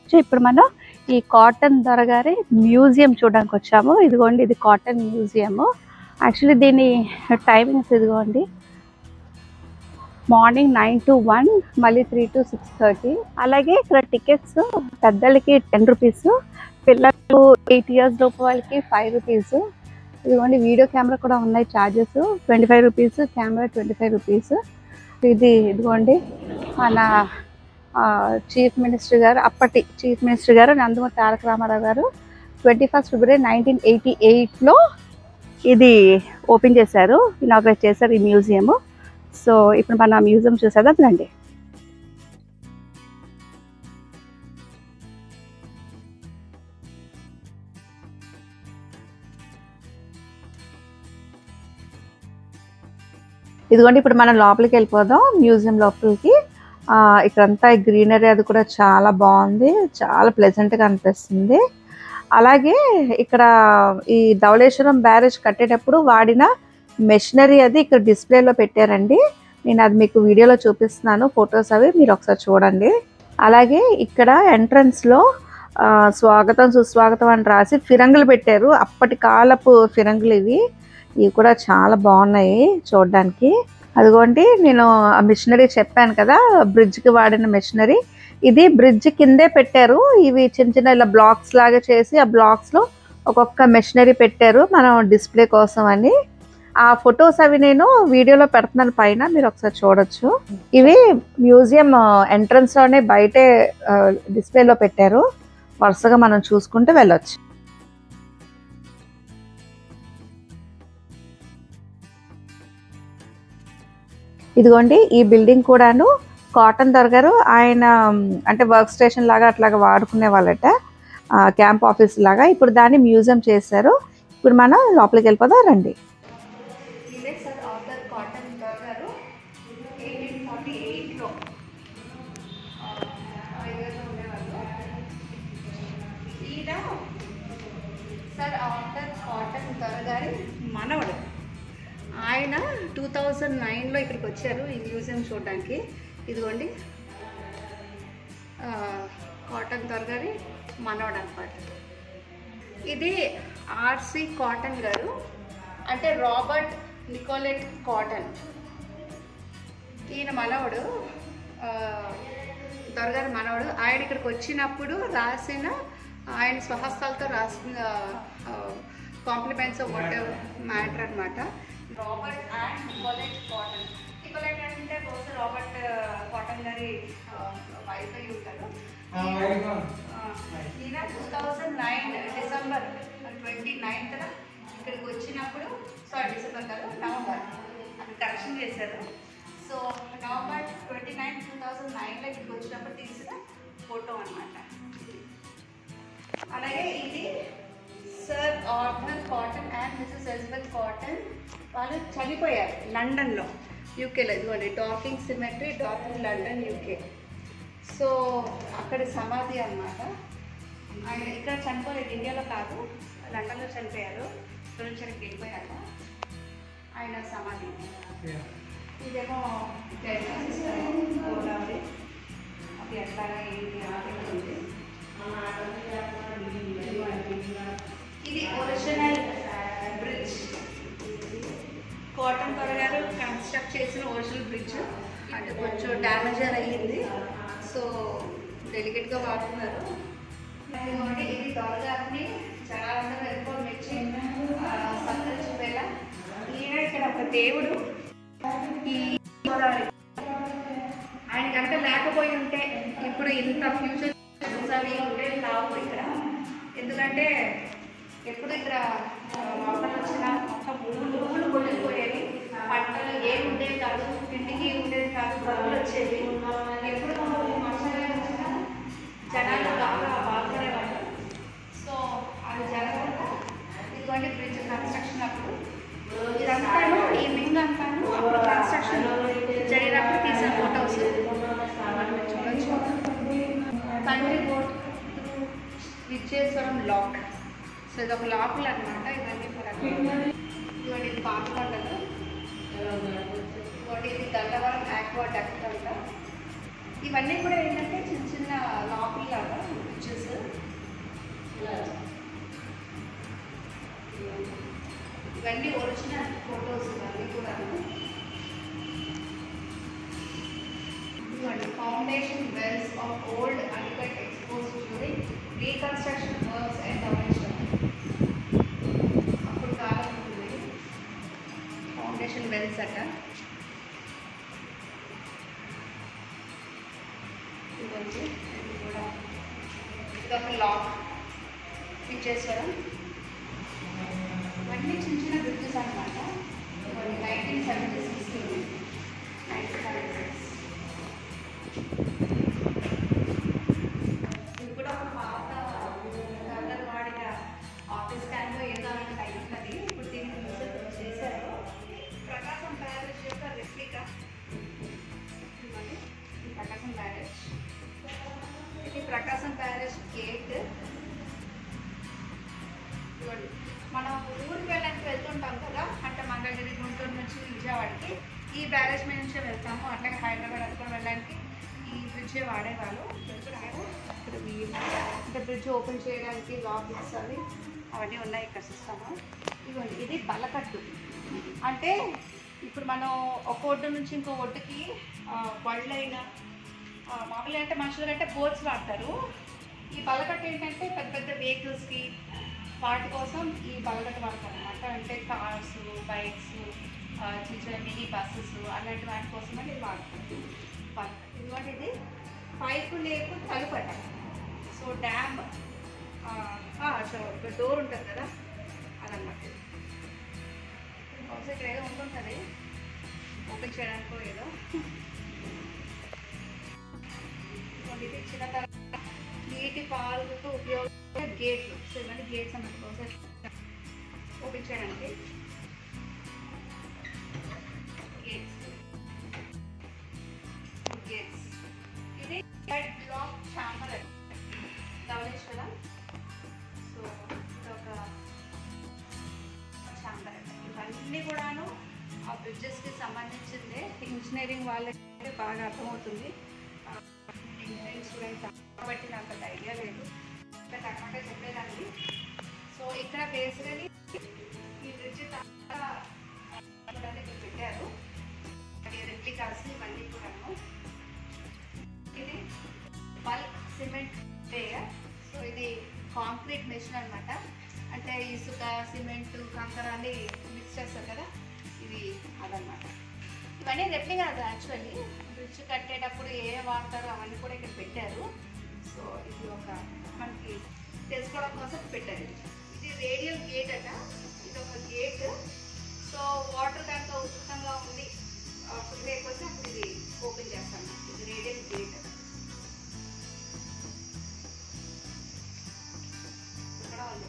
So ఇప్పుడు మనం ఈ కాటన్ దొర గారి మ్యూజియం చూడడానికి వచ్చాము ఇదిగోండి ఇది కాటన్ మ్యూజియం యాక్చువల్లీ దీని టైమింగ్స్ ఇదిగోండి మార్నింగ్ నైన్ టు వన్ మళ్ళీ త్రీ టు సిక్స్ థర్టీ అలాగే ఇక్కడ టికెట్స్ పెద్దలకి టెన్ రూపీస్ పిల్లలు ఎయిట్ ఇయర్స్ లోపు వాళ్ళకి ఫైవ్ రూపీస్ ఇదిగోండి వీడియో కెమెరా కూడా ఉన్నాయి charges twenty five rupees camera twenty five rupees ఇది ఇదిగోండి మన చీఫ్ మినిస్టర్ గారు అప్పటి చీఫ్ మినిస్టర్ గారు నందమూరి తారక రామారావు గారు twenty first February nineteen eighty ఎయిట్లో ఇది ఓపెన్ చేశారు ఇనాగ్రేట్ చేశారు ఈ మ్యూజియం సో ఇప్పుడు మనం ఆ మ్యూజియం చూసేద్దాం రండి ఇదిగోండి ఇప్పుడు మనం లోపలికి వెళ్ళిపోదాం మ్యూజియం లోపలికి ఆ, ఇక్కడంతా గ్రీనరీ అది కూడా చాలా బాగుంది చాలా ప్లెజెంట్గా అనిపిస్తుంది అలాగే ఇక్కడ ఈ ధవళేశ్వరం బ్యారేజ్ కట్టేటప్పుడు వాడిన మెషినరీ అది ఇక్కడ డిస్ప్లేలో పెట్టారండి నేను అది మీకు వీడియోలో చూపిస్తున్నాను ఫొటోస్ అవి మీరు ఒకసారి చూడండి అలాగే ఇక్కడ ఎంట్రన్స్లో స్వాగతం సుస్వాగతం అని రాసి ఫిరంగులు పెట్టారు అప్పటి కాలపు ఫిరంగులు ఇవి ఇవి కూడా చాలా బాగున్నాయి చూడడానికి అదిగోండి నేను ఆ మిషనరీ చెప్పాను కదా బ్రిడ్జ్కి వాడిన మిషనరీ ఇది బ్రిడ్జ్ కిందే పెట్టారు ఇవి చిన్న చిన్న ఇలా బ్లాక్స్ లాగా చేసి ఆ బ్లాక్స్లో ఒక్కొక్క మెషినరీ పెట్టారు మనం డిస్ప్లే కోసం అని ఆ ఫొటోస్ అవి నేను వీడియోలో పెడుతున్నాను పైన మీరు ఒకసారి చూడొచ్చు ఇవి మ్యూజియం ఎంట్రన్స్ లోనే బయటే డిస్ప్లేలో పెట్టారు వరుసగా మనం చూసుకుంటూ వెళ్ళొచ్చు ఇదిగోండి ఈ బిల్డింగ్ కూడాను కాటన్ దొరగారు ఆయన మ్, అంటే వర్క్ స్టేషన్ లాగా అట్లాగా వాడుకునే వాళ్ళట క్యాంప్ ఆఫీస్ లాగా ఇప్పుడు దాన్ని మ్యూజియం చేశారు ఇప్పుడు మనం లోపలికి వెళ్ళిపోదాం రండి ఇదే సార్ ఆర్థర్ కాటన్ దొరగారు ఎయిటీన్ ఫార్టీ ఎయిట్లో ఈయన సార్ ఆర్థర్ కాటన్ దొరగారి మనవడు ఆయన టూ థౌజండ్ నైన్లో ఇక్కడికి వచ్చారు ఈ మ్యూజియం చూడడానికి ఇదిగోండి ఆ, కాటన్ దొరగారి మనవడు అనమాట ఇది ఆర్సి కాటన్ గారు అంటే రాబర్ట్ నికోలెట్ కాటన్ ఈయన మనవడు ఆ, దొరగారి మనవడు ఆయన ఇక్కడికి వచ్చినప్పుడు రాసిన ఆయన స్వహస్తాలతో రాసిన కాంప్లిమెంట్స్ వాట్ మ్యాటర్ అనమాట Robert and Nicolet Cotton Nicolet అంటే బహుశా రాబర్ట్ కాటన్ గారి వైఫ్ అయి ఉంటారు ఈయన two thousand nine December twenty నైన్త్న ఇక్కడికి వచ్చినప్పుడు సారీ డిసెంబర్ కాదు నవంబర్ అక్కడ కరెక్షన్ చేశారు so November twenty nine two thousand నైన్లో ఇక్కడికి వచ్చినప్పుడు తీసిన ఫోటో అనమాట అలాగే ఇది సర్ ఆర్డనర్ Cotton and Mrs Elizabeth Cotton వాళ్ళు చనిపోయారు లండన్లో యూకేలో ఇదిగోండి Docking cemetery Docking London UK so అక్కడ సమాధి అన్నమాట ఆయన ఇక్కడ చనిపోలేదు ఇండియాలో కాదు లండన్లో చనిపోయారు ఇక్కడ నుంచి అక్కడికి వెళ్ళిపోయాక ఆయన సమాధి ఇదేమో జైన్ గోదావరి అది ఎట్లాగా ఏంటి అనేది ఉంది ఇది ఒరిజినల్ బ్రిడ్జ్ కాటన్ త్వరగారు కన్స్ట్రక్ట్ చేసిన ఒరిజినల్ బ్రిడ్జ్ అంటే కొంచెం డ్యామేజ్ అయ్యింది సో డెలికేట్గా వాడుతున్నారు ఇదిగోండి ఇది త్వరగారిని జనాలందరూ ఎక్కువ మెచ్చి ఆ, సత్కరించిపోయేలా ఈయన ఇక్కడ ఒక దేవుడు ఈ గోదావరి ఆయన కనుక లేకపోయి ఉంటే ఇప్పుడు ఇంత ఫ్యూచర్ అవి ఉంటే కావు ఇక్కడ ఎందుకంటే ఎప్పుడు ఇక్కడ ఆ, వర్షాలు వచ్చినా మొత్తం ఊళ్ళు ఊళ్ళు కొట్టుకుపోయేవి పంటలు ఏమి ఉండేవి కాదు ఇంటికి ఉండేది కాదు బరువులు వచ్చేవి ఎప్పుడు వర్షాలు వచ్చినా జనాలు బాగా బాగుపడేవాళ్ళు సో అది జరగకుండా ఇదిగోండి బ్రిడ్జ్ కన్స్ట్రక్షన్ అప్పుడు ఇదంతాను ఈ వింగ్ అంతాను అప్పుడు కన్స్ట్రక్షన్ జరిగినప్పుడు తీసిన ఫొటోస్ మనం చూడొచ్చు తండ్రి బోట్ విచ్చేశ్వరం లాక్ సో ఇది ఒక లాకులు అనమాట ఇవన్నీ కూడా ఇదిగోండి ఇది పాత కొండలు ఇదిగోండి ఇది గంగవరం ఆక్వా డక్ట్ అంట ఇవన్నీ కూడా ఏంటంటే చిన్న చిన్న లాకులు లాగా పిక్చర్స్ ఇవన్నీ ఒరిజినల్ ఫొటోస్ ఇవన్నీ కూడా ఇవ్వండి foundation wells of old anicut expose during reconstruction works and donation అప్పుడు కాలం ఉంటుంది ఫౌండేషన్ వెల్స్ అట ఇవ్వండి ఇది కూడా ఇదొక లాక్ ఇచ్చేసారా ఇవన్నీ చిన్న చిన్న బ్రిడ్జెస్ అనమాట ఇవన్నీ nineteen seventy six nineteen seventy six ఇది కూడా ఒక పాత గవర్నర్ వాడిన ఆఫీస్ టైంలో ఏదో అలాంటి టైం ఉన్నది ఇప్పుడు దీన్ని మ్యూజియం చేశారు ప్రకాశం బ్యారేజ్ యొక్క రెప్లికా ఇవ్వండి ఇది ప్రకాశం బ్యారేజ్ ఇది ప్రకాశం బ్యారేజ్ గేట్ ఇవ్వండి మనం ఊరికి వెళ్ళడానికి వెళ్తుంటాం కదా అంటే మంగళగిరి గుంటూరు నుంచి విజయవాడకి ఈ బ్యారేజ్ మీద నుంచే వెళ్తాము అట్లాగే హైదరాబాద్ అక్కడ వెళ్ళడానికి ఈ బ్రిడ్జే వాడేవాళ్ళు ఇక్కడ ఇక్కడ వీ- ఇక్కడ బ్రిడ్జ్ ఓపెన్ చేయడానికి లాక్ ఇస్తుంది అవన్నీ ఉన్నాయి ఇక్కడ సిస్టమ్ ఇవ్వండి ఇది బలకట్టు అంటే ఇప్పుడు మనం ఒక ఒడ్డు నుంచి ఇంకో ఒడ్డుకి బళ్ళైనా మామూలుగా అంటే మనుషులు అంటే బోట్స్ వాడతారు ఈ బలకట్టు ఏంటంటే పెద్ద పెద్ద వెహికల్స్కి వాటి కోసం ఈ బలకట్టు వాడతారు అనమాట అంటే కార్స్ బైక్స్ చిన్న చిన్న మినీ బస్సెస్ అలాంటి వాటి కోసం ఇది వాడతారు బలకట్టు ఇదిగోండి ఇది పైపు లేపు తలుపట సో డ్యామ్ సో ఇక్కడ డోర్ ఉంటుంది కదా అదన్నమాట బహుశా ఇక్కడ ఏదో ఉంటుంటుంది ఓపెన్ చేయడానికో ఏదో ఇదిగోండి, ఇది ఇచ్చిన తర్వాత నీటి పాలకు ఉపయోగ గేట్లు సో ఇవన్నీ గేట్స్ అన్నమాట బహుశా ఓపెన్ చేయడానికి గేట్స్ గేట్స్ ఇది bed block chamber Dowleswaram so ఇది ఒక ఛాంబర్ ఇవన్నీ కూడాను ఆ బ్రిడ్జెస్కి సంబంధించిందే ఇంజనీరింగ్ వాళ్ళకి బాగా అర్థమవుతుంది ఇంజనీరింగ్ స్టూడెంట్స్ కాబట్టి నాకు అంత ఐడియా లేదు ఇంకా టమాటా చెప్పేదాన్ని సో ఇక్కడ బేసికలీ ఈ బ్రిడ్జ్ చాలా ఇక్కడ పెట్టారు రెప్లికాస్ ఇవన్నీ కూడాను ఇది బల్క్ సిమెంట్ లేయర్ సో ఇది కాంక్రీట్ మెషిన్ అన్నమాట అంటే ఇసుక సిమెంట్ కంకర అన్ని మిక్స్ చేస్తారు కదా ఇది అదనమాట ఇవన్నీ రెప్లికా కాదు యాక్చువల్లీ బ్రిడ్జ్ కట్టేటప్పుడు ఏ వాడతారో అవన్నీ కూడా ఇక్కడ పెట్టారు సో ఇది ఒక మనకి తెలుసుకోవడం కోసం పెట్టారు ఇది. ఇది రేడియల్ గేట్ అట ఇది ఒక గేట్ సో వాటర్ దాంట్లో ఉచితంగా ఉంది ఫుల్ లేకపోతే అప్పుడు ఇది ఓపెన్ చేస్తాను ఇది రేడియల్ గేట్ ఇక్కడ ఉంది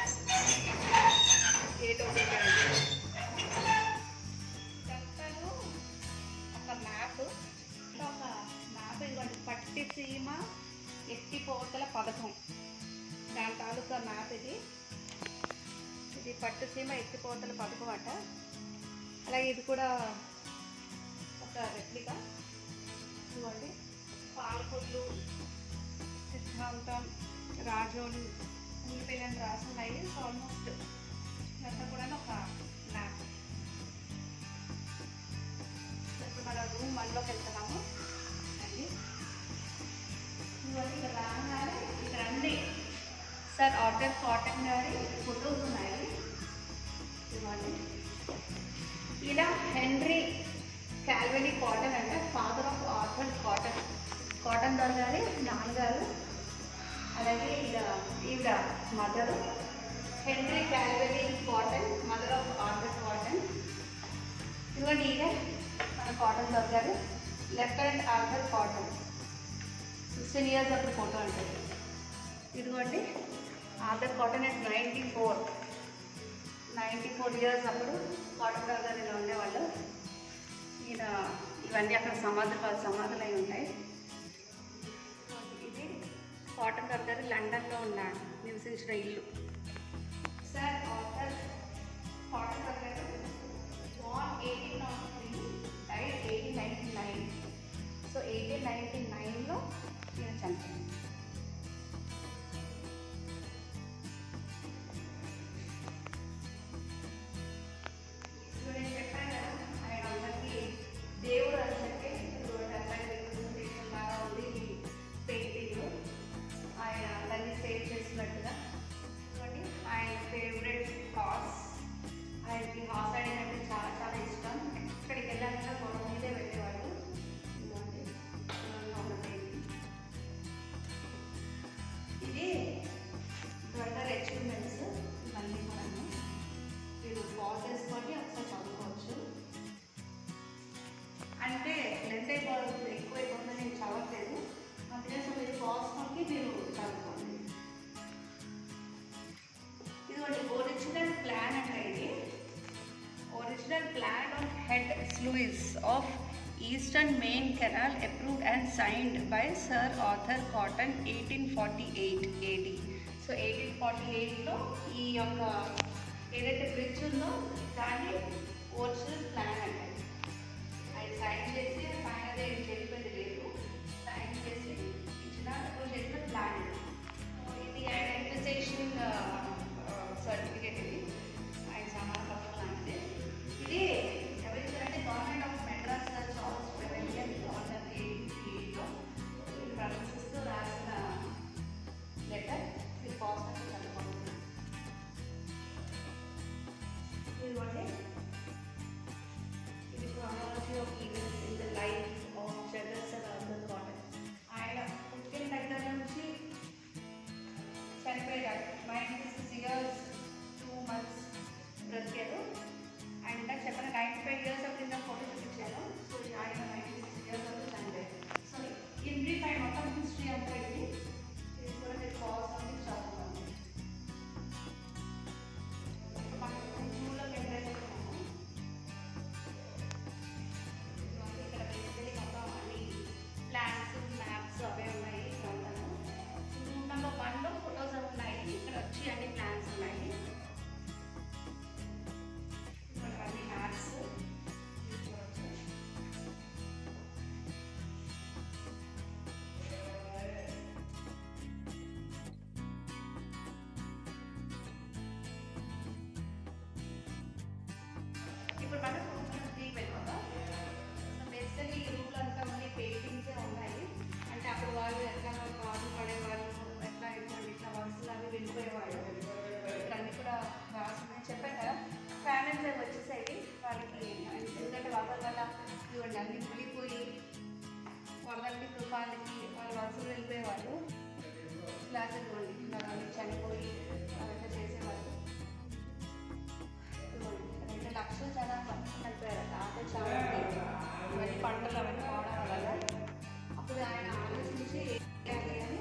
గేట్ ఓపెన్ చేయాలి ఇదంతాను ఒక మ్యాప్ ఒక మ్యాప్ ఇదిగోండి పట్టి సీమ ఎత్తిపోతల పథకం దాని తాలూకా మ్యాప్ ఇది ఇది పట్టు సీమ ఎత్తిపోతల పథకం అట అలాగే ఇది కూడా ఒక రెప్లికా ఇదిగోండి పాలకొల్లు సిద్ధాంతం రాజోలు ఉల్లిపిల్లని రాసి ఉన్నాయి సో ఆల్మోస్ట్ ఇదంతా కూడా ఒక మ్యాప్ ఇప్పుడు మన రూమ్ వన్లోకి వెళ్తున్నాము అండి ఇవన్నీ ఇక్కడ రాగానే ఇక్కడ అన్ని సార్ ఆర్డర్ కాటన్ గారి ఫొటోస్ ఉన్నాయి ఇవన్నీ ఈయన హెన్రీ క్యాల్వెనీ కాటన్ అంటే father of Arthur Cotton Cotton దొర గారి నాన్నగారు అలాగే ఈవిడ ఈవిడ mother Henry Calveley Cotton mother of Arthur Cotton ఇదిగోండి ఈయన మన కాటన్ దొర గారు lieutenant Arthur Cotton sixteen years అప్పుడు ఫోటో ఉంటుంది ఇదిగోండి Arthur Cotton at ninety four ninety four years అప్పుడు కాటన్ దొర గారు ఇలా ఉండేవాళ్ళు ఈయన ఇవన్నీ అక్కడ సమాధులు వాళ్ళ సమాధులు అయి ఉంటాయి ఇది కాటన్ దొర గారు లండన్లో ఉన్నాడు నివసించిన ఇల్లు సార్ ఆర్థర్ కాటన్ దొర గారు born eighteen nought three died eighteen ninety nine so eighteen ninety నైన్లో ఈయన చనిపోయింది చదువుకోవచ్చు అంటే లెంత్ అయిపోతుంది ఎక్కువ అయిపోతుంది నేను చదవట్లేదు అందుకని మీరు కాస్ట్కి మీరు చదువుకోండి ఇదిగోండి ఒరిజినల్ ప్లాన్ అంటే ఇది original plan of head sluice of eastern main canal approved and signed by sir Arthur Cotton eighteen forty eight AD so eighteen forty ఎయిట్లో ఈ యొక్క ఏదైతే బ్రిడ్జ్ ఉందో దాన్ని ఒరిజినల్ ప్లాన్ అంటే ఆయన సైన్ చేసి ఫైనల్ ఏం చెప్పేది లేదు సైన్ చేసి ఇచ్చిన అప్రూవ్ చేసిన ప్లాన్ ఇది ఆయన అడ్మినిస్ట్రేషన్ సర్టిఫికేట్ ఇది ఆయన సమాన పత్రం లాంటిది ఇది ఎవరు ఇచ్చారంటే government of Madras Charles prevention governor ఎయిటీలో ప్రదర్శిస్తూ రాసిన లెటర్ ఇది పాజిటివ్ చదువుకోండి ఇదిగోండి ఇది chronology of events in the life of Jagad Sir Arthur Cotton. ఆయన పుట్టిన దగ్గర నుంచి చనిపోయారు ninety six years two months బ్రతికారు అండ్ చెప్పిన నైంటీ ఫైవ్ ఇయర్స్ కింద ఫోటో చూపించాను సో ఆయన నైంటీ సిక్స్ ఇయర్స్ వరకు చనిపోయారు సో ఇన్ బ్రీఫ్ ఆయన మొత్తం హిస్టరీ అంతా ఇది ఇది కూడా మీరు కావాల్సిన చదువుకోండి మనం జూలో వెళ్ళేస్తున్నాము ఇక్కడ బేసికలీ మొత్తం అన్ని ప్లాన్స్ మ్యాప్స్ అవే ఉన్నాయి ఇదంతాను రూమ్ నెంబర్ వన్లో ఫొటోస్ ఉన్నాయి ఇక్కడ వచ్చి అన్ని ప్లాన్స్ ఉన్నాయి ఇక్కడ అన్ని మ్యాప్స్ ఇప్పుడు మనం రూమ్ త్రీకి వెళ్ళిపోతాం సో బేసికలీ ఈ రూమ్లో అంతా ఓన్లీ పెయింటింగ్సే ఉన్నాయి అంటే అప్పుడు వాళ్ళు ఎట్లా కాదు పడేవాళ్ళు ఎట్లా ఇటువంటి ఇట్లా వరుసలు అవి వెళ్ళిపోయేవాళ్ళు ఇక్కడ అన్ని కూడా రాసిందని చెప్పాను కదా ఫ్యామిలీస్ అవి వచ్చేసాయి వాళ్ళకి ఎందుకంటే వరదల వల్ల ఇవ్వండి అన్ని మునిగిపోయి వరదలకి తుఫాన్లకి వాళ్ళు వరుసలు వెళ్ళిపోయేవాళ్ళు క్లాస్ ఇవ్వండి ఇట్లా అన్ని చనిపోయి అవంతా చేసేవాళ్ళు రెండు లక్షల జనాలు చనిపోయారట ఆట చాలా ఇవన్నీ పంటలు అవన్నీ పోవడం వల్ల అప్పుడు ఆయన ఆలోచించి ఏం చేయాలి అని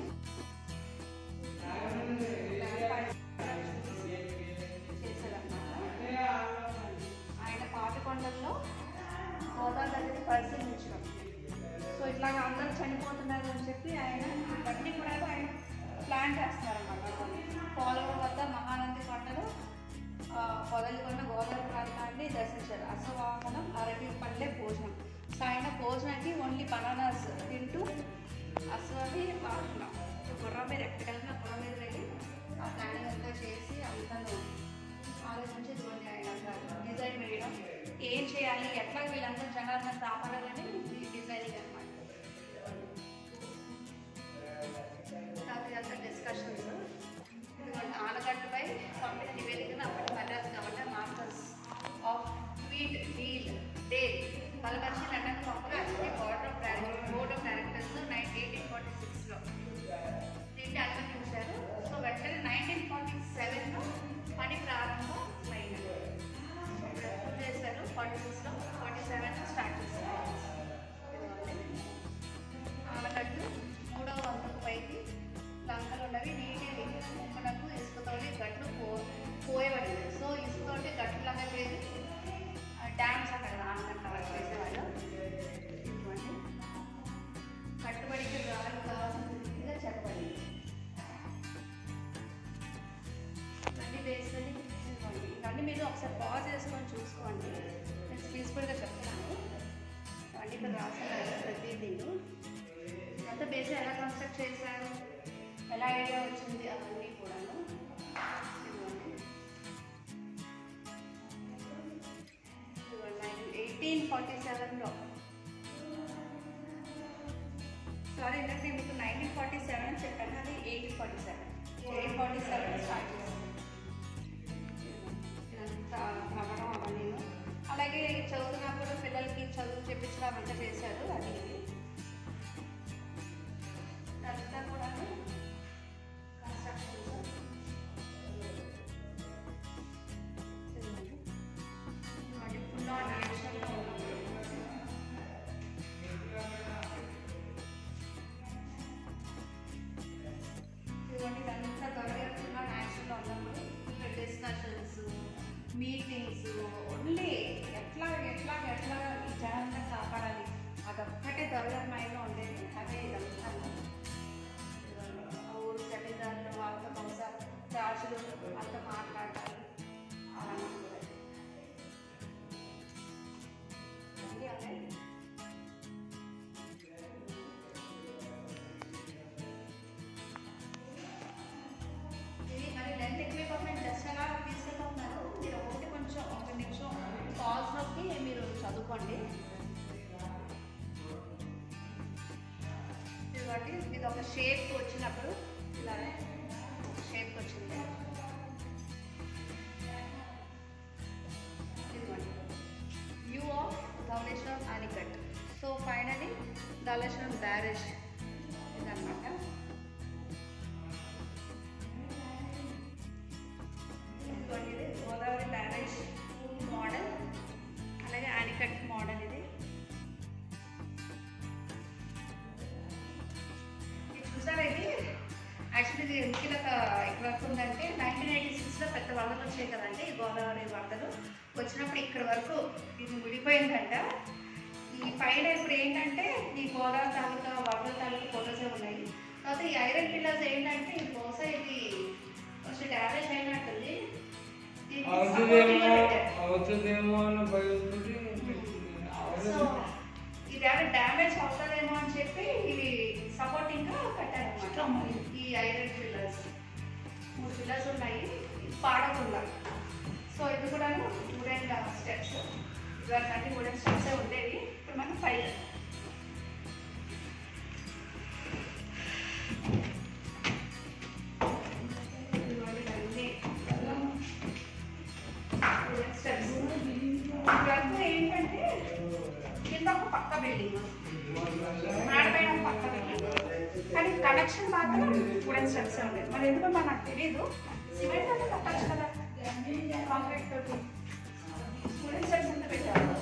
చేశారన్నమాట ఆయన పాపికొండల్లో గోదావరి నదిని పరిశీలించడం సో ఇట్లాగ అందరూ చనిపోతున్నారు అని చెప్పి ఆయన ఇవన్నీ కూడా ఆయన ప్లాన్ చేస్తున్నారన్నమాట పోలవరం వద్ద మహానంది కొండలు పొదలికొండ గోదావరి ప్రాంతాన్ని దర్శించారు అసవాహనం అరటి పల్లె భోజనం సో ఆయన భోజనానికి ఓన్లీ బనానాస్ తింటూ అసలు వాహనం గుర్రం మీద ఎక్కడికెళ్ళినా గుర్రం మీద వెళ్ళి ఆ ప్లానింగ్ అంతా చేసి అంతను ఆలోచించి చూడండి ఆయన అసలు డిజైన్ వేయడం ఏం చేయాలి ఎట్లా వీళ్ళందరూ జనాలను కాపాడాలని ఈ డిజైనింగ్ అనమాట తర్వాత ఇదంతా డిస్కషన్స్ ఆనగడ్డపై పంపిన నివేదికను అప్పటి మద్రాస్ గవర్నర్ మాస్టర్స్ ఆఫ్ వీట్ డీల్ డే బలపరిచి లండన్ పంపగా అది board of director board of directors nine eighteen forty సిక్స్లో దీన్ని అనుమతించారు సో వెంటనే నైన్టీన్ ఫార్టీ సెవెన్లో పని ప్రారంభం అయింది ఎప్పుడు చేశారు ఫార్టీ సిక్స్లో ఫార్టీ సెవెన్లో స్టార్ట్ చేశారు ఆనకట్టు మూడవ వంతుకు పైకి లంకలు ఉన్నవి నీటి ముక్కలకు ఇసుకతోటి గట్లు పో పోయేవాళ్ళు సో ఇసుకతోటి గట్లులాగా చేసి డ్యామ్స్ అక్కడ ఆనకట్ట వాళ్ళు చేసేవాళ్ళు ఇటువంటి కట్టుబడికి రాళ్ళు కావాల్సిన రీతిగా చెప్పండి ఇవన్నీ వేసుకొని ఇవ్వండి ఇవన్నీ మీరు ఒకసారి పాజ్ చేసుకొని చూసుకోండి నేను పీస్ఫుల్గా చెప్తున్నాను ఇవన్నీ ఇక్కడ రాసిన ప్రతిదీ అంతా బేస్ ఎలా కన్స్ట్రక్ట్ చేశారు ఎలా ఐడియా వచ్చింది అవన్నీ కూడాను ఎయిటీన్ ఫార్టీ సెవెన్లో సారీ ఇందాక నేను మీకు నైన్టీన్ ఫార్టీ సెవెన్ అని చెప్పాను అది eighteen forty seven eight forty seven start చేశాను ఇదంతా నవ్వడం అవన్నీ అలాగే చదువుతున్నప్పుడు పిల్లలకి చదువు చెప్పించడం అంతా చేశారు అది ఇది. అదంతా కూడా constructions full on meetings only ఎట్లా ఎట్లా ఎట్లా ఈ ఛానల్ని కాపాడాలి అదొక్కటే త్వరగారి మైండ్లో ఉండేది అదే ఇదంతా ఊరు తల్లిదండ్రులు వాళ్ళతో బహుశా రాజులు వాళ్ళతో మాట్లాడాలి అవన్నీ కూడా. ఉంది అదే. ఇది మరి లెంత్ ఎక్కువైపోతుంది జస్ట్ అలా తీసుకెళ్ళిపోతున్నారు మీరు ఒకటి కొంచెం ఒక నిమిషం పాజ్ నొక్కి మీరు చదువుకోండి ఇదిగోండి ఇది ఒక షేప్ వచ్చినప్పుడు ఇలా షేప్ వచ్చింది ఇదిగోండి view of Dowleswaram anicut so finally Dowleswaram barrage ఇదన్నమాట ఇదిగోండి ఇది గోదావరి బ్యారేజ్ మోడల్ అలాగే ఆనికట్ మోడల్ ఇది ఇది చూసారా ఇది యాక్చువల్లీ ఇది ఎందుకు ఇలా ఇక్కడ వరకు ఉందంటే నైన్టీన్ ఎయిటీ సిక్స్లో పెద్ద వరదలు వచ్చాయి కదండి ఈ గోదావరి వరదలు వచ్చినప్పుడు ఇక్కడ వరకు ఇది విడిపోయిందంట ఈ పైన ఇప్పుడు ఏంటంటే ఈ గోదావరి తాలూకా వరదల తాలూకా ఫోటోస్ ఉన్నాయి తర్వాత ఈ ఐరన్ పిల్లర్స్ ఏంటంటే ఇది బహుశా ఇది కొంచెం డ్యామేజ్ అయినట్టుంది ఇది supporting గా అవుతుందేమో పెట్టారు. అవుతుందేమో అన్న భయంతో సో ఇది ఏమైనా డ్యామేజ్ అవుతుందేమో అని చెప్పి ఇవి సపోర్టింగ్ గా కట్టారన్నమాట ఈ ఐరన్ పిల్లర్స్ మూడు పిల్లర్స్ ఉన్నాయి ఇది పాడకుండా సో ఇది కూడా వుడెన్ స్టెప్స్ ఇవన్నీ అన్ని వుడెన్ స్టెప్స్ ఉండేవి ఇప్పుడు మనం ఫైవ్ స్టెప్స్ ఇవన్నీ ఏంటంటే కింద ఒక పక్క బిల్డింగ్ ఆడపైన ఒక పక్క బిల్డింగ్ కానీ కనెక్షన్ మాత్రం వుడెన్ స్టెప్స్ ఉండేది మరి ఎందుకో మరి నాకు తెలియదు సిమెంట్ అంటే కట్టచ్చు కదా కాంక్రీట్ తోటి వుడెన్ స్టెప్స్ ఎంత పెట్టారు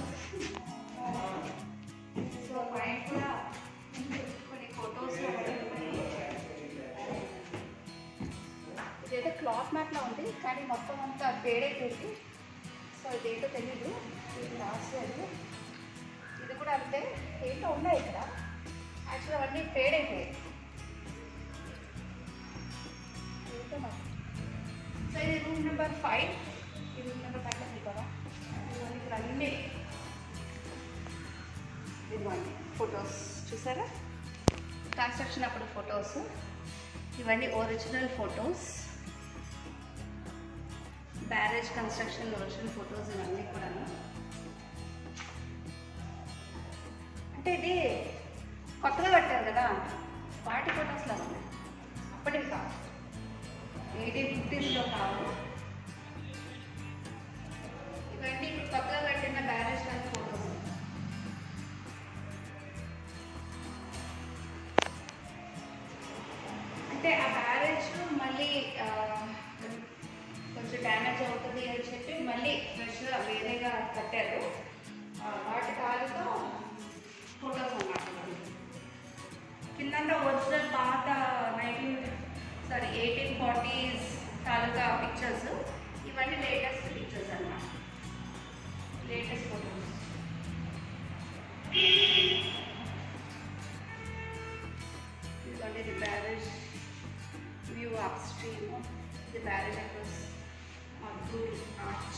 సో పైన కూడా కొన్ని ఫొటోస్ ఇదైతే క్లాత్ మ్యాట్ లా ఉంది కానీ మొత్తం అంతా పేడైపోయింది సో ఇదేంటో తెలీదు ఇది రాసేది ఇది కూడా అంతే ఏంటో ఉన్నాయి ఇక్కడ యాక్చువల్ అవన్నీ ఫేడ్ అయిపోయాయి ఏంటో మరి. సో ఇది రూమ్ నెంబర్ ఫైవ్ ఈ రూమ్ నెంబర్ ఫైవ్లో కదా ఇవన్నీ ఇక్కడ అన్నీ ఇదిగోండి ఫొటోస్ చూసారా కన్స్ట్రక్షన్ అప్పుడు ఫొటోస్ ఇవన్నీ original photos barrage construction original photos ఇవన్నీ కూడా అంటే ఇది కొత్తగా కట్టారు కదా వాటి ఫొటోస్ లాగా ఉన్నాయి అప్పటివి కాదు ఎయిటీన్ ఫిఫ్టీస్లో కాదు ఇవన్నీ ఇప్పుడు కొత్తగా కట్టిన బ్యారేజ్ లాంటి ఫొటోస్ అంటే ఆ బ్యారేజ్ మళ్ళీ ఆ, కొంచెం డ్యామేజ్ అవుతుంది అని చెప్పి మళ్ళీ ఫ్రెష్గా వేరేగా కట్టారు ఆ, వాటి తాలూకా ఫొటోస్ అన్నమాట కింద ఒరిజినల్ పాత నైన్టీన్ సారీ ఎయిటీన్ ఫార్టీస్ తాలూకా పిక్చర్స్ ఇవన్నీ లేటెస్ట్ పిక్చర్స్ అన్నమాట లేటెస్ట్ ఫొటోస్ ఇదిగోండి ఇది బ్యారేజ్ వ్యూ అప్ స్ట్రీమ్ ఇది barrage across Madduru arch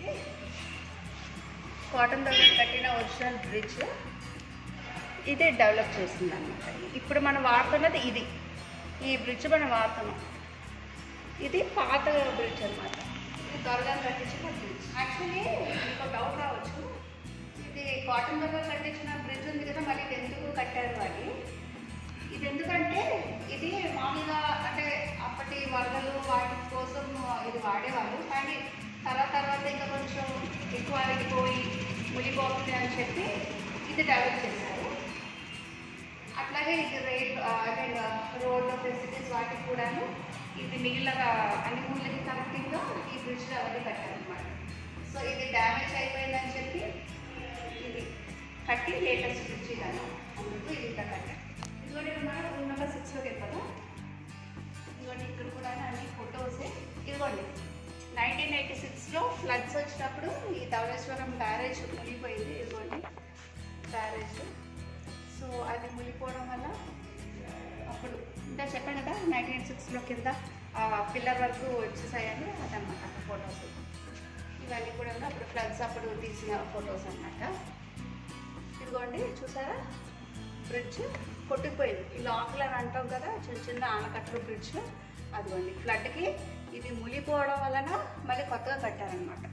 Cotton దగ్గర కట్టిన ఒరిజినల్ బ్రిడ్జ్ ఇదే డెవలప్ చేసింది అనమాట ఇప్పుడు మనం వాడుతున్నది ఇది ఈ బ్రిడ్జ్ మనం వాడుతున్నాం ఇది పాత బ్రిడ్జ్ అనమాట ఇది త్వరగా కట్టించిన బ్రిడ్జ్ యాక్చువల్లీ మీకు డౌట్ రావచ్చు ఇది కాటన్ దగ్గర కట్టించిన బ్రిడ్జ్ ఉంది కదా మరి ఇది ఎందుకు కట్టారు అని ఇది ఎందుకంటే ఇది మామూలుగా అంటే అప్పటి వరదలు వాటి కోసం ఇది వాడేవాళ్ళు కానీ తర్వాత తర్వాత ఇంకా కొంచెం ఎక్కువ అరిగిపోయి మునిగిపోతుంది అని చెప్పి ఇది డెవలప్ చేశారు అట్లాగే ఇది rail I mean road facilities వాటికి కూడాను ఇది మిగిలిన అన్ని ఊళ్ళకి కనెక్టింగ్గా ఈ బ్రిడ్జ్ అవన్నీ కట్టారనమాట సో ఇది డ్యామేజ్ అయిపోయిందని చెప్పి ఇది కట్టి లేటెస్ట్ బ్రిడ్జ్ ఇదాను అందుకు ఇది ఇంత కట్టారు ఇదిగోండి ఇప్పుడు మనం రూమ్ నెంబర్ సిక్స్లోకి వెళ్ళిపోదాం ఇదిగోండి ఇక్కడ కూడా అన్ని ఫొటోసే ఇదిగోండి నైన్టీన్ ఎయిటీ సిక్స్లో ఫ్లడ్స్ వచ్చినప్పుడు ఈ ధవళేశ్వరం బ్యారేజ్ మునిగిపోయింది ఇదిగోండి బ్యారేజ్ సో అది మునిగిపోవడం వల్ల అప్పుడు ఇంకా చెప్పాను కదా నైన్టీన్ ఎయిటీ సిక్స్లో కింద పిల్లర్ వరకు వచ్చేసాయని అదనమాట ఫొటోస్ ఇవన్నీ కూడా అప్పుడు ఫ్లడ్స్ అప్పుడు తీసిన ఫొటోస్ అన్నమాట ఇదిగోండి చూసారా బ్రిడ్జ్ కొట్టుకుపోయింది ఈ లాక్లు అని అంటాం కదా చిన్న చిన్న ఆనకట్టలు బ్రిడ్జ్ అదిగోండి ఫ్లడ్కి ఇది మునిగిపోవడం వలన మళ్ళీ కొత్తగా కట్టారనమాట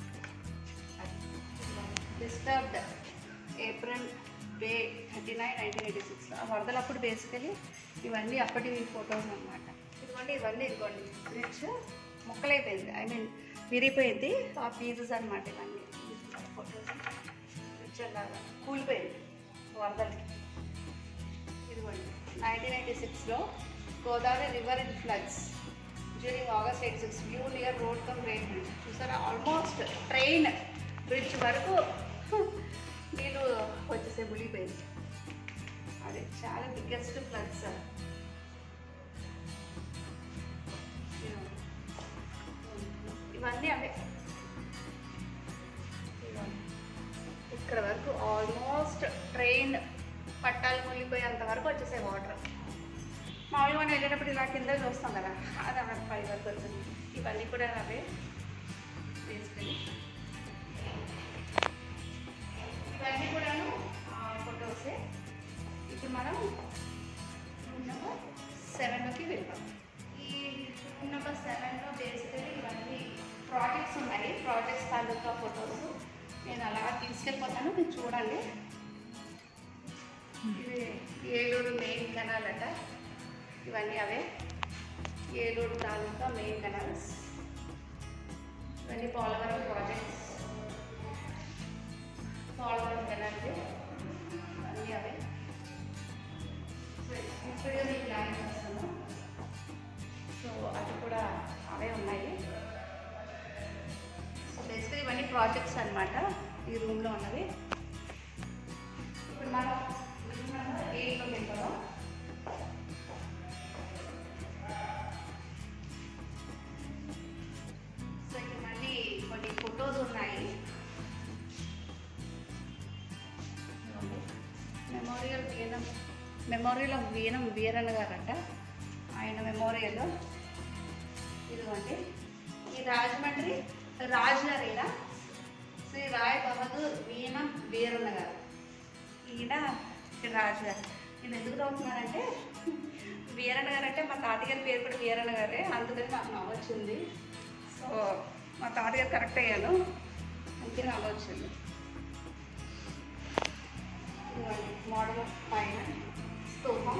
disturbed April May thirty nine nineteen eighty సిక్స్లో ఆ వరదలు అప్పుడు బేసికలీ ఇవన్నీ అప్పటి ఫొటోస్ అనమాట ఇదిగోండి ఇవన్నీ ఇదిగోండి బ్రిడ్జ్ ముక్కలైపోయింది ఐ మీన్ విరిగిపోయింది ఆ పీసెస్ అనమాట ఇవన్నీ ఫొటోస్ బ్రిడ్జ్ అలాగా కూలిపోయింది వరదలకి ఇదిగోండి నైన్టీన్ ఎయిటీ సిక్స్లో Godavari river in floods during August eighty six view near road cum rail bridge చూసారా ఆల్మోస్ట్ ట్రైన్ బ్రిడ్జ్ వరకు నీళ్ళు వచ్చేసే మునిగిపోయింది అది చాలా బిగ్గెస్ట్ ఫ్లడ్స్ ఇవన్నీ అవే ఇదిగోండి. ఇక్కడ వరకు ఆల్మోస్ట్ ట్రైన్ పట్టాలు మునిగిపోయేంత వరకు వచ్చేసాయి వాటర్ మామూలుగా మనం వెళ్ళేటప్పుడు ఇలా కింద చూస్తాం కదా అది అక్కడ పై వరకు వచ్చింది ఇవన్నీ కూడా అవే బేసికలీ ఇవన్నీ కూడాను ఫొటోసే ఇప్పుడు మనం రూమ్ నెంబర్ సెవెన్లోకి వెళ్తాం ఈ రూమ్ నెంబర్ సెవెన్లో బేసికలీ ఇవన్నీ ప్రాజెక్ట్స్ ఉన్నాయి ప్రాజెక్ట్స్ తాలూకా ఫొటోస్ నేను అలా తీసుకెళ్ళిపోతాను మీరు చూడండి ఇది ఏలూరు మెయిన్ కెనాల్ అట ఇవన్నీ అవే ఏలూరు తాలూకా మెయిన్ కెనాల్స్ ఇవన్నీ పోలవరం ప్రాజెక్ట్స్ పోలవరం కెనాల్ ఇవన్నీ అవే సో ఇప్పుడు నేను ప్లాన్ చేస్తాను సో అది కూడా అవే ఉన్నాయి సో బేసికలీ ఇవన్నీ ప్రాజెక్ట్స్ అన్నమాట ఈ రూమ్లో ఉన్నవి ఇప్పుడు మనం రూమ్ నెంబర్ ఎయిట్లో వెళ్తాం సో ఇక్కడ మళ్ళీ కొన్ని ఫొటోస్ ఉన్నాయి memorial Veenam memorial of Veenam Veeranna గారట ఆయన మెమోరియల్ ఇదిగోండి ఈ రాజమండ్రి రాజనరేనా శ్రీ రాయ్ బహదూర్ వీణం వీరన్న గారు ఈయన ఇక్కడ రాజు గారు నేను ఎందుకు చదువుతున్నానంటే వీరన్న గారు అంటే మా తాతగారి పేరు కూడా వీరన్న గారే అందుకని నాకు నవ్వొచ్చింది సో మా తాతగారు కరెక్ట్ అయ్యాను అందుకే నవ్వొచ్చింది ఇదిగోండి మోడల్ పైన స్తూపం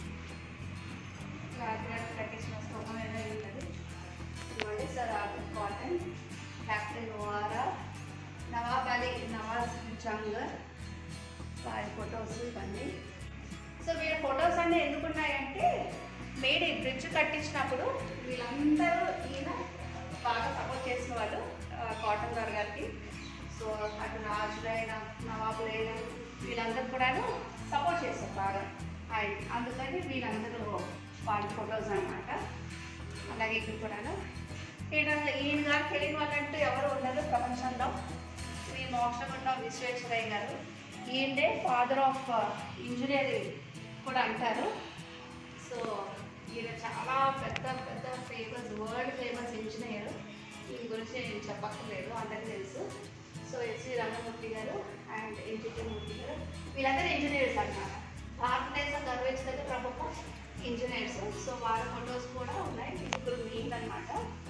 రాజుగారు కట్టించిన స్తూపం ఏదో ఉంటుంది ఇదిగోండి sir Arthur Cotton captain Orr Nawab Ali Nawaz Jung వారి ఫొటోస్ ఇవన్నీ సో వీళ్ళ ఫొటోస్ అన్నీ ఎందుకున్నాయంటే మేడ్ ఈ బ్రిడ్జ్ కట్టించినప్పుడు వీళ్ళందరూ ఈయన బాగా సపోర్ట్ చేసిన వాళ్ళు ఆ, కాటన్ గారు గారికి సో అటు రాజులైన నవాబులైన వీళ్ళందరూ కూడాను సపోర్ట్ చేశారు బాగా ఆయన అందుకని వీళ్ళందరూ వాళ్ళ ఫొటోస్ అన్నమాట అలాగే ఇక్కడ కూడాను ఏంటంటే ఈయన గారు తెలియని వాళ్ళంటూ ఎవరు ఉండరు ప్రపంచంలో ఈ మోక్షగుండం విశ్వేశ్వరయ్య గారు ఈయనే ఫాదర్ ఆఫ్ ఇంజనీరింగ్ కూడా అంటారు సో ఈయన చాలా పెద్ద పెద్ద ఫేమస్ వరల్డ్ ఫేమస్ ఇంజనీర్ దీని గురించి నేను చెప్పక్కర్లేదు అందరికీ తెలుసు సో ఎస్వి రంగమూర్తి గారు అండ్ ఎన్జిటి మూర్తి గారు వీళ్ళందరూ ఇంజనీర్స్ అన్నమాట భారతదేశం గర్వించదగ్గ ప్రముఖ ఇంజనీర్స్ సో వారి ఫొటోస్ కూడా ఉన్నాయి ఇప్పుడు మెయిన్ అనమాట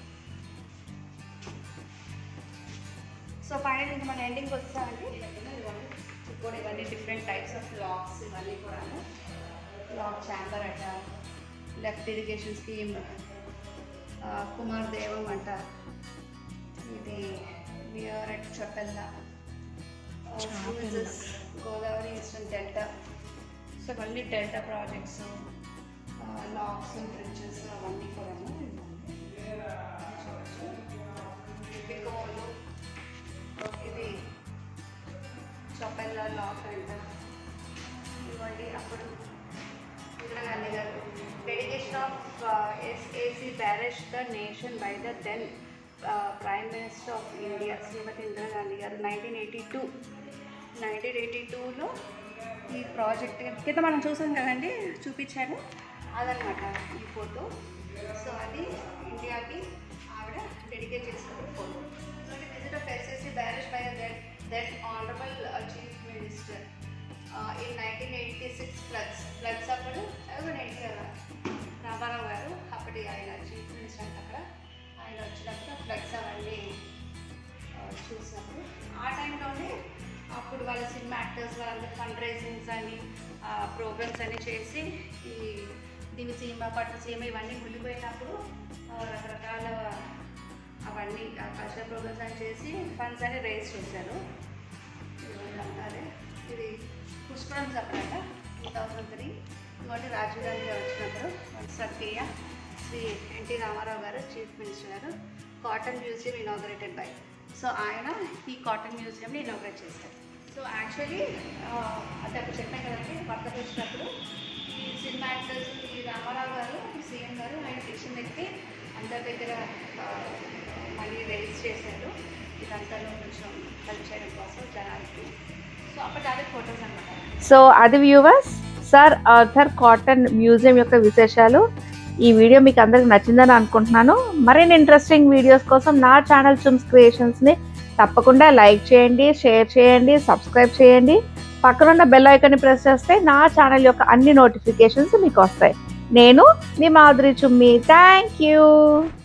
సో ఫైనల్ ఇంకా మన ఎండింగ్ వచ్చామండి ఇప్పుడు ఇవన్నీ డిఫరెంట్ టైప్స్ ఆఫ్ లాక్స్ ఇవన్నీ కూడా లాక్ ఛాంబర్ అట left irrigation scheme Kumaradevam అంట ఇది weir at Chapella Godavari eastern delta so ఇవన్నీ డెల్టా ప్రాజెక్ట్స్ లాక్స్ బ్రిడ్జెస్ అవన్నీ కూడా బికోలు ఇది చొప్పెల్ల లాక్ అంట ఇవ్వండి అప్పుడు ఇందిరాగాంధీ గారు dedication of SAC barrage the nation by the then prime minister of India Shrimati Indira Gandhi గారు nineteen eighty two nineteen eighty టూలో ఈ ప్రాజెక్ట్ కింద మనం చూసాం కదండి చూపించాను అదనమాట ఈ ఫోటో సో అది ఇండియాకి ఆవిడ డెడికేట్ చేసిన photo so visit of SSC barrage by that that honourable chief minister in nineteen eighty six floods floods అప్పుడు ఎన్టీఆర్ రామారావు గారు అప్పటి ఆయన చీఫ్ మినిస్టర్ అంటే అక్కడ ఆయన వచ్చినప్పుడు ఫ్లడ్స్ అవన్నీ ఆ, చూసినప్పుడు ఆ టైంలోనే అప్పుడు వాళ్ళ సినిమా యాక్టర్స్ వాళ్ళందరూ ఫండ్ రైజింగ్స్ అని ప్రోగ్రామ్స్ అని చేసి ఈ దీని సీమ పట్టు సీమ ఇవన్నీ మునిగిపోయినప్పుడు ఆ, రకరకాల అవన్నీ కల్చరల్ ప్రోగ్రామ్స్ అని చేసి ఫండ్స్ అని రేజ్ చేశారు అదే ఇది పుష్పరం సపరేట టూ థౌజండ్ త్రీ ఇంకోటి రాజీవ్ గాంధీ గారు వచ్చినప్పుడు సత్య శ్రీ ఎన్టీ రామారావు గారు చీఫ్ మినిస్టర్ గారు Cotton museum inaugurated by so ఆయన ఈ కాటన్ మ్యూజియంని ఇనాగరేట్ చేశారు సో యాక్చువల్లీ అది అక్కడ చెప్పాను కదండి వర్తకు వచ్చినప్పుడు ఈ సినిమా యాక్టర్స్ ఈ రామారావు గారు ఈ సీఎం గారు ఆయన కిషన్ ఎక్కి అందరి దగ్గర ఆ, మనీ రైజ్ చేశారు ఇదంతా కొంచెం హెల్ప్ చేయడం కోసం జనాలకి సో అప్పటి అదే ఫొటోస్ అనమాట సో అది viewers sir Arthur Cotton museum యొక్క విశేషాలు ఈ వీడియో మీకు అందరికి నచ్చిందని అనుకుంటున్నాను మరిన్ని ఇంట్రెస్టింగ్ వీడియోస్ కోసం నా ఛానల్ చుమ్స్ క్రియేషన్స్ని తప్పకుండా లైక్ చేయండి షేర్ చేయండి సబ్స్క్రైబ్ చేయండి పక్కనున్న బెల్ ఐకాన్ని ప్రెస్ చేస్తే నా ఛానల్ యొక్క అన్ని నోటిఫికేషన్స్ మీకు వస్తాయి నేను మీ మాధురి చుమ్మి థ్యాంక్ యూ